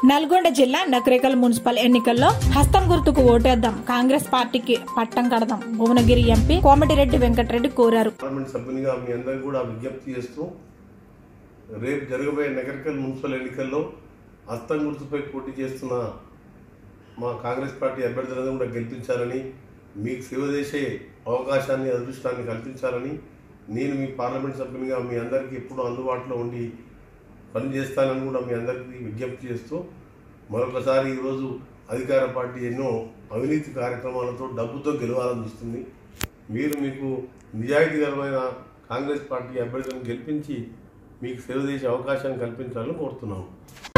నల్గొండ జిల్లా నకరేకల్ మున్సిపల్ ఎన్నికల్లో హస్తం గుర్తుకు ఓటేద్దాం కాంగ్రెస్ పార్టీకి పట్టం కడదాం భువనగిరి ఎంపీ కోమటిరెడ్డి వెంకటరెడ్డి కోరారు పార్లమెంట్ సభ్యునిగా మీ అందరికీ కూడా విజ్ఞప్తి చేస్తూ రేపు జరగబోయే నగరికల్ మున్సిపల్ ఎన్నికల్లో హస్తం గుర్తుపై పోటీ చేస్తున్న మా కాంగ్రెస్ పార్టీ అభ్యర్థులను కూడా గెలిపించాలని మీకు సేవ చేసే అవకాశాన్ని అదృష్టాన్ని కల్పించాలని నేను మీ పార్లమెంట్ సభ్యునిగా మీ అందరికీ ఎప్పుడూ అందుబాటులో ఉండి పనిచేస్తానని కూడా మీ అందరికీ విజ్ఞప్తి చేస్తూ మరొకసారి ఈరోజు అధికార పార్టీ ఎన్నో అవినీతి కార్యక్రమాలతో డబ్బుతో గెలవాలని చూస్తుంది మీరు మీకు నిజాయితీకరమైన కాంగ్రెస్ పార్టీ అభ్యర్థులను గెలిపించి మీకు సేవ చేసే అవకాశాన్ని కల్పించాలని కోరుతున్నాము